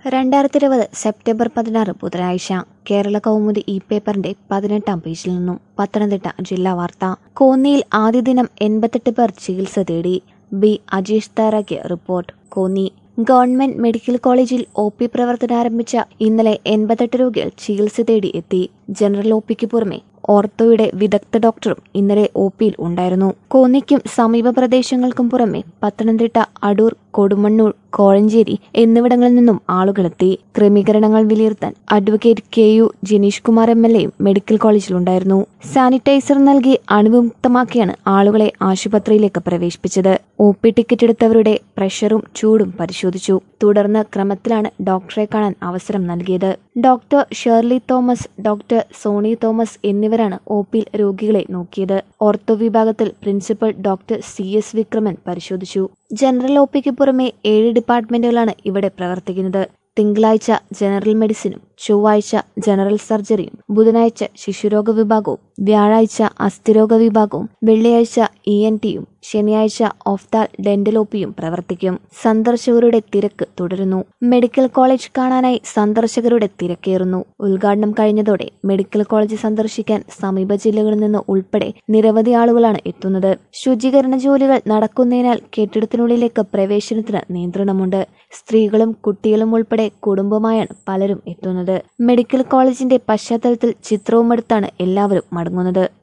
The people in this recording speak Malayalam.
രണ്ടായിരത്തി ഇരുപത് സെപ്റ്റംബർ പതിനാറ് ബുധനാഴ്ച കേരള കൗമുദി ഇ പേപ്പറിന്റെ പതിനെട്ടാം പേജിൽ നിന്നും പത്തനംതിട്ട ജില്ലാ വാർത്ത കോന്നിയിൽ ആദ്യ ദിനം എൺപത്തെട്ട് പേർ ചികിത്സ തേടി ബി അജീഷ് തയ്യാറാക്കിയ റിപ്പോർട്ട് കോന്നി ഗവൺമെന്റ് മെഡിക്കൽ കോളേജിൽ ഒ പി പ്രവർത്തനം ആരംഭിച്ച ഇന്നലെ എൺപത്തെട്ട് രോഗികൾ ചികിത്സ തേടി എത്തി ജനറൽ ഒ പിക്ക് പുറമെ ഓർത്തോയുടെ വിദഗ്ധ ഡോക്ടറും ഇന്നലെ ഒ പിയിൽ ഉണ്ടായിരുന്നു കോന്നിക്കും സമീപ പ്രദേശങ്ങൾക്കും പുറമെ പത്തനംതിട്ട അടൂർ കൊടുമണ്ണൂർ കോഴഞ്ചേരി എന്നിവിടങ്ങളിൽ നിന്നും ആളുകളെത്തി ക്രമീകരണങ്ങൾ വിലയിരുത്താൻ advocate K U Janeesh Kumar M L എയും മെഡിക്കൽ കോളേജിലുണ്ടായിരുന്നു സാനിറ്റൈസർ നൽകി അണുവിമുക്തമാക്കിയാണ് ആളുകളെ ആശുപത്രിയിലേക്ക് പ്രവേശിപ്പിച്ചത് ഒ പി ടിക്കറ്റ് എടുത്തവരുടെ പ്രഷറും ചൂടും പരിശോധിച്ചു തുടർന്ന് ക്രമത്തിലാണ് ഡോക്ടറെ കാണാൻ അവസരം നൽകിയത് doctor Shirley Thomas doctor Soni Thomas എന്നിവരാണ് ഒ പിയിൽ രോഗികളെ നോക്കിയത് ഓർത്തോ വിഭാഗത്തിൽ principal doctor C S Vikraman പരിശോധിച്ചു ജനറൽ ഒ പിക്ക് പുറമെ ഏഴ് ഡിപ്പാർട്ട്മെന്റുകളാണ് ഇവിടെ പ്രവർത്തിക്കുന്നത് തിങ്കളാഴ്ച ജനറൽ മെഡിസിനും ചൊവ്വാഴ്ച ജനറൽ സർജറിയും ബുധനാഴ്ച ശിശുരോഗ വിഭാഗവും വ്യാഴാഴ്ച അസ്ഥിരോഗ വിഭാഗവും വെള്ളിയാഴ്ച ഇ എൻ ടിയും ശനിയാഴ്ച ഓഫ്താൽ ഡെന്റൽ ഒപിയും പ്രവർത്തിക്കും സന്ദർശകരുടെ തിരക്ക് തുടരുന്നു മെഡിക്കൽ കോളേജ് കാണാനായി സന്ദർശകരുടെ തിരക്കേറുന്നു ഉദ്ഘാടനം കഴിഞ്ഞതോടെ മെഡിക്കൽ കോളേജ് സന്ദർശിക്കാൻ സമീപ ജില്ലകളിൽ നിന്ന് ഉൾപ്പെടെ നിരവധി ആളുകളാണ് എത്തുന്നത് ശുചീകരണ ജോലികൾ നടക്കുന്നതിനാൽ കെട്ടിടത്തിനുള്ളിലേക്ക് പ്രവേശനത്തിന് നിയന്ത്രണമുണ്ട് സ്ത്രീകളും കുട്ടികളും ഉൾപ്പെടെ കുടുംബമായാണ് പലരും എത്തുന്നത് മെഡിക്കൽ കോളേജിന്റെ പശ്ചാത്തലത്തിൽ ചിത്രവുമെടുത്താണ് എല്ലാവരും മടങ്ങുന്നത്